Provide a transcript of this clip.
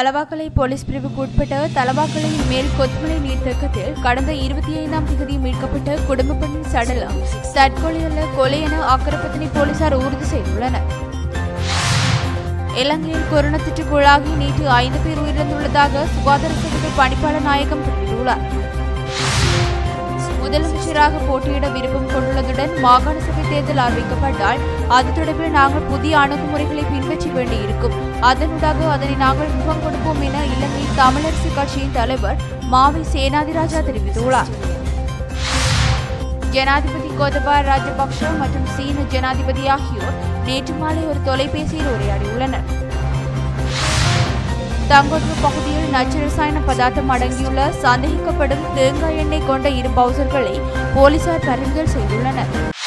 Talawakelle police பிரிவுக்கு உட்பட்ட தலவாக்கலை மேல் கொத்துமலை நீர்த்தேக்கத்தில் கடந்த இருபத்தி ஐந்தாம் தேதி மீட்கப்பட்ட குடும்ப பெண்ணின் சடலம் தற்கொலை அல்ல கொலை என ஆக்கிரப்பத்தினை போலீசார் உறுதி செய்துள்ளனர் இலங்கையில் கொரோனா தொற்றுக்குள்ளாகி நேற்று ஐந்து பேர் உயிரிழந்துள்ளதாக சுகாதார சேவைகள் பணிப்பாளர் நாயகம் தெரிவித்துள்ளார் முதலமைச்சராக போட்டியிட விருப்பம் கொண்டுள்ளதுடன் மாகாண சபை தேர்தல் அறிவிக்கப்பட்டால் அது தொடர்பில் நாங்கள் புதிய அணுகுமுறைகளை பின்பற்ற வேண்டியிருக்கும் அதனூடாக அதனை நாங்கள் முகம் கொடுப்போம் என இலங்கை தமிழரசு கட்சியின் தலைவர் மாவை சேனாதிராஜா தெரிவித்துள்ளார் ஜனாதிபதி கோதபாய ராஜபக்ஷ மற்றும் சீன ஜனாதிபதி ஆகியோர் நேற்று மாலை ஒரு தொலைபேசியில் உரையாடியுள்ளனர் தங்கோத்வ பகுதியில் நச்சு ரசாயன பதார்த்தம் அடங்கியுள்ள சந்தேகிக்கப்படும் தேங்காய் எண்ணெய் கொண்ட இரு பவுசர்களை போலீசார் பறிமுதல் செய்துள்ளனர்